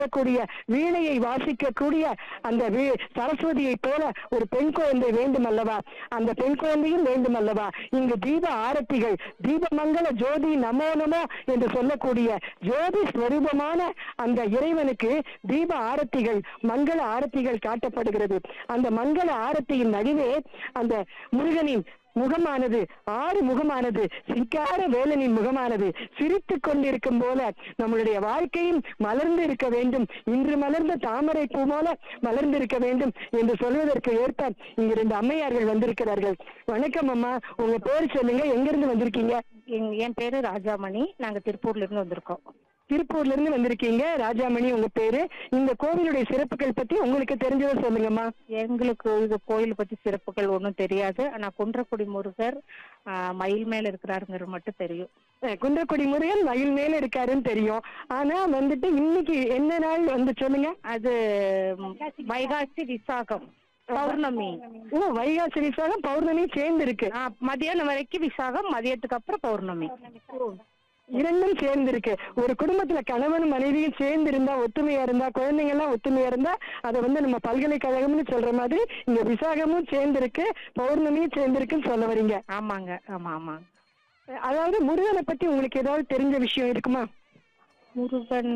கூடிய வீணையை வாசிக்கக்கூடிய அந்த வீ- சரஸ்வதியை போல ஒரு பெண் குழந்தை வேண்டும் அல்லவா அந்த பெண் குழந்தையும் வேண்டும் அல்லவா இங்கு தீப ஆரத்திகள் தீபமங்கல ஜோதி நமோ நமோ என்று சொல்லக்கூடிய ஜோதி ஸ்வரூபமான அந்த இறைவனுக்கு தீப ஆரத்திகள் மங்கள ஆரத்திகள் காட்டப்படுகிறது அந்த மங்கள ஆரத்தியின் நடுவே அந்த முருகனின் முகமானது ஆறு முகமானது சிங்கார வேலனின் முகமானது சிரித்துக் கொண்டிருக்கும் போல நம்மளுடைய வாழ்க்கையும் மலர்ந்து இருக்க வேண்டும் இன்று மலர்ந்த தாமரை பூ போல மலர்ந்திருக்க வேண்டும் என்று சொல்வதற்கு ஏற்ப இங்க ரெண்டு அம்மையார்கள் வந்திருக்கிறார்கள் வணக்கம் அம்மா உங்க பேர் சொல்லுங்க எங்க இருந்து வந்திருக்கீங்க எங்க- என் பேரு ராஜாமணி நாங்க திருப்பூர்ல இருந்து வந்திருக்கோம் திருப்பூர்ல இருந்து வந்திருக்கீங்க ராஜாமணி உங்க பேரு இந்த கோவிலுடைய சிறப்புகள் பத்தி உங்களுக்கு தெரிஞ்சதை சொல்லுங்கம்மா எங்களுக்கு இது கோயில் பத்தி சிறப்புகள் ஒன்றும் தெரியாது ஆனா குன்றக்குடி முருகர் ஆ, மயில் மேல இருக்கிறாருங்கிறது மட்டும் தெரியும் அஹ் குன்றக்குடி முருகன் மயில் மேல இருக்காருன்னு தெரியும் ஆனா வந்துட்டு இன்னைக்கு என்ன நாள் வந்து சொல்லுங்க அது ம், வைகாசி விசாகம் பௌர்ணமி ஓ வைகாசி விசாகம் பௌர்ணமி சேர்ந்து இருக்கு ஆ, மதியானம் வரைக்கும் விசாகம் மதியத்துக்கு அப்புறம் பௌர்ணமி இரண்டும் சேர்ந்து இருக்கு ஒரு குடும்பத்துல கணவன் மனைவியும் சேர்ந்து இருந்தா ஒத்துமையா இருந்தா குழந்தைங்க எல்லாம் ஒத்துமையா இருந்தா அதை வந்து நம்ம பல்கலைக்கழகம்னு சொல்ற மாதிரி இங்க விசாகமும் சேர்ந்து இருக்கு பௌர்ணமியும் சேர்ந்து இருக்குன்னு சொல்ல வரீங்க ஆமாங்க ஆமா ஆமா அதாவது முருகனை பத்தி உங்களுக்கு ஏதாவது தெரிஞ்ச விஷயம் இருக்குமா முருகன்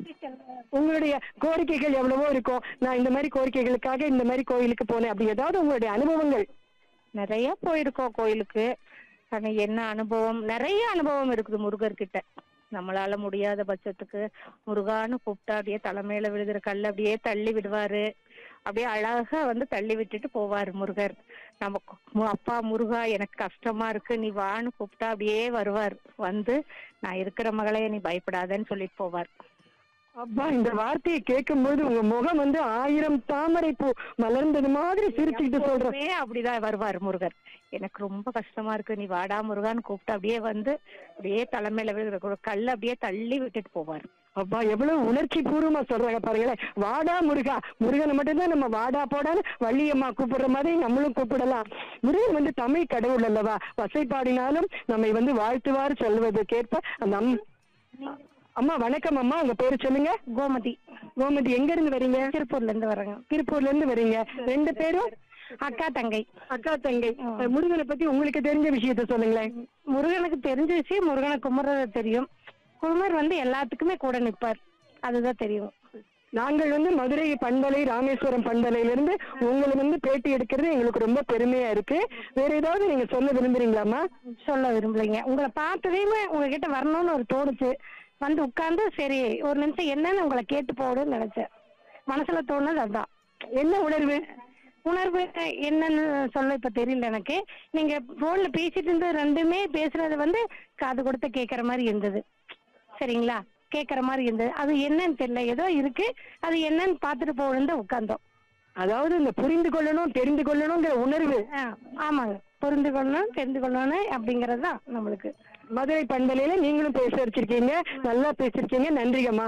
உங்களுடைய கோரிக்கைகள் எவ்வளவோ இருக்கும் நான் இந்த மாதிரி கோரிக்கைகளுக்காக இந்த மாதிரி கோயிலுக்கு போனேன் அப்படி ஏதாவது உங்களுடைய அனுபவங்கள் நிறைய போயிருக்கோம் கோயிலுக்கு ஆனா என்ன அனுபவம் நிறைய அனுபவம் இருக்குது முருகர்கிட்ட நம்மளால முடியாத பட்சத்துக்கு முருகான்னு கூப்பிட்டா அப்படியே தலைமையில விழுகிற கல் அப்படியே தள்ளி விடுவாரு அப்படியே அழகா வந்து தள்ளி விட்டுட்டு போவாரு முருகர் நமக்கு மு- அப்பா முருகா எனக்கு கஷ்டமா இருக்கு நீ வான்னு கூப்பிட்டா அப்படியே வருவார் வந்து நான் இருக்கிற மகளே நீ பயப்படாதன்னு சொல்லிட்டு போவார் அப்பா இந்த வார்த்தையை கேட்கும்போது உங்க முகம் வந்து ஆயிரம் தாமரை பூ மலர்ந்தது மாதிரி சிரிச்சுக்கிட்டு சொல்ற எப்பவுமே அப்படிதான் வருவார் முருகர் எனக்கு ரொம்ப கஷ்டமா இருக்கு நீ வாடா முருகான்னு கூப்பிட்டு அப்படியே வந்து அப்படியே தலைமையில விழுகிற ஒரு கல் அப்படியே தள்ளி விட்டுட்டு போவார் அப்பா எவ்வளவு உணர்ச்சி பூர்வமா சொல்றாங்க பாருங்களேன் வாடா முருகா முருகனை மட்டும்தான் நம்ம வாடா போடான்னு வள்ளியம்மா கூப்பிடுற மாதிரி நம்மளும் கூப்பிடலாம் முருகன் வந்து தமிழ் கடவுள் அல்லவா வசைப்பாடினாலும் நம்மை வந்து வாழ்த்துவார் சொல்வது கேட்ப அந்த அம்- அம்மா வணக்கம் அம்மா உங்க பேரு சொல்லுங்க கோமதி கோமதி எங்க இருந்து வரீங்க திருப்பூர்ல இருந்து வர்றேங்க திருப்பூர்ல இருந்து வரீங்க ரெண்டு பேரும் அக்கா தங்கை அக்கா தங்கை முருகனை பத்தி உங்களுக்கு தெரிஞ்ச விஷயத்த சொல்லுங்களேன் முருகனுக்கு தெரிஞ்ச விஷயம் முருகனை கும்பிட்றது தெரியும் குமர் வந்து எல்லாத்துக்குமே கூட நிப்பார் அதுதான் தெரியும் நாங்கள் வந்து மதுரை பண்பலை ராமேஸ்வரம் பண்பலையிலிருந்து உங்களை வந்து பேட்டி எடுக்கிறது எங்களுக்கு ரொம்ப பெருமையா இருக்கு வேற ஏதாவது நீங்க சொல்ல விரும்புறீங்களாமா சொல்ல விரும்பலைங்க உங்களை பார்த்ததையுமே உங்ககிட்ட வரணும்னு ஒரு தோணுச்சு வந்து உட்கார்ந்து சரி ஒரு நிமிஷம் என்னன்னு உங்களை கேட்டு போகணும்னு நினைச்சேன் மனசுல தோணுது அதுதான் என்ன உணர்வு உணர்வு என்னன்னு சொல்ல இப்ப தெரியல எனக்கு நீங்க போன்ல பேசிட்டு இருந்தது ரெண்டுமே பேசுறது வந்து காது கொடுத்து கேக்குற மாதிரி இருந்தது சரிங்களா கேக்குற மாதிரி இருந்தது அது என்னன்னு தெரியல ஏதோ இருக்கு அது என்னன்னு பாத்துட்டு போகணும் உட்கார்ந்தோம் அதாவது இந்த புரிந்து கொள்ளணும் தெரிந்து கொள்ளணுங்கிற உணர்வு ஆ, ஆமாங்க புரிந்து கொள்ளணும் தெரிந்து கொள்ளணும் அப்படிங்கறது தான் நம்மளுக்கு மதுரை பண்பலையில நீங்களும் பேச வச்சிருக்கீங்க நல்லா பேசிருக்கீங்க நன்றிகம்மா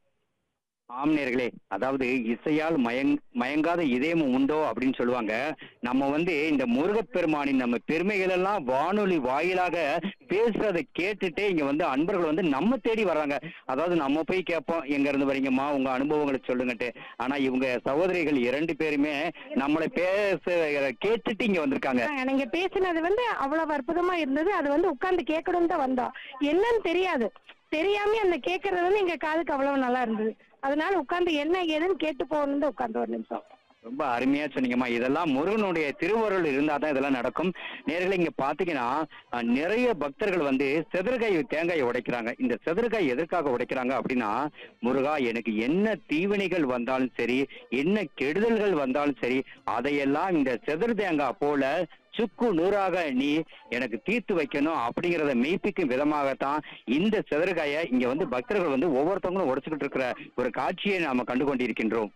ஆம் நேர்களே அதாவது இசையால் மயங் மயங்காத இதயமும் உண்டோ அப்படின்னு சொல்லுவாங்க நம்ம வந்து இந்த முருகப்பெருமானின் நம்ம பெருமைகள் எல்லாம் வானொலி வாயிலாக பேசுறதை கேட்டுட்டே இங்க வந்து அன்பர்கள் வந்து நம்ம தேடி வர்றாங்க அதாவது நம்ம போய் கேட்போம் எங்க இருந்து வரீங்கம்மா உங்க அனுபவங்களை சொல்லுங்கட்டு ஆனா இவங்க சகோதரிகள் இரண்டு பேருமே நம்மளை பேச கேட்டுட்டு இங்க வந்திருக்காங்க ஆ, நீங்க பேசினது வந்து அவ்வளவு அற்புதமா இருந்தது அது வந்து உட்கார்ந்து கேட்கணும் தான் வந்தோம் என்னன்னு தெரியாது தெரியாம அந்த கேட்கறது வந்து எங்க காதுக்கு அவ்வளவு நல்லா இருந்தது அதனால உட்கார்ந்து என்ன ஏதுன்னு கேட்டு போகணும் தான் உட்கார்ந்து ஒரு நிமிஷம் ரொம்ப அருமையா சொன்னீங்கம்மா இதெல்லாம் முருகனுடைய திருவருள் இருந்தாதான் இதெல்லாம் நடக்கும் நேர்களை இங்க பாத்தீங்கன்னா அஹ், நிறைய பக்தர்கள் வந்து செதற்காய் தேங்காயை உடைக்கிறாங்க இந்த செதற்காய் எதற்காக உடைக்கிறாங்க அப்படின்னா முருகா எனக்கு என்ன தீவினைகள் வந்தாலும் சரி என்ன கெடுதல்கள் வந்தாலும் சரி அதையெல்லாம் இந்த செதறு தேங்காய் போல சுக்கு நூறாக நீ எனக்கு தீர்த்து வைக்கணும் அப்படிங்கறத மெய்ப்பிக்கும் விதமாகத்தான் இந்த செதற்காயை இங்க வந்து பக்தர்கள் வந்து ஒவ்வொருத்தவங்களும் உடைச்சுக்கிட்டு இருக்கிற ஒரு காட்சியை நாம கண்டு கொண்டிருக்கின்றோம்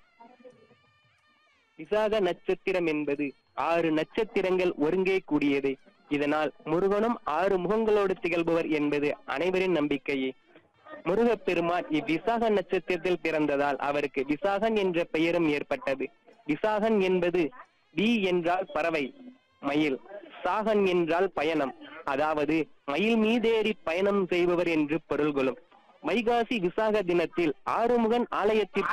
விசாக நட்சத்திரம் என்பது ஆறு நட்சத்திரங்கள் ஒருங்கே கூடியது இதனால் முருகனும் ஆறு முகங்களோடு திகழ்பவர் என்பது அனைவரின் நம்பிக்கையே முருகப்பெருமான் இவ்விசாக நட்சத்திரத்தில் பிறந்ததால் அவருக்கு விசாகன் என்ற பெயரும் ஏற்பட்டது விசாகன் என்பது வி என்றால் பறவை மயில் சாகன் என்றால் பயணம் அதாவது மயில் மீதேறி பயணம் செய்பவர் என்று பொருள் கொள்ளும் வைகாசி விசாக தினத்தில் ஆறுமுகன் ஆலயத்திற்கு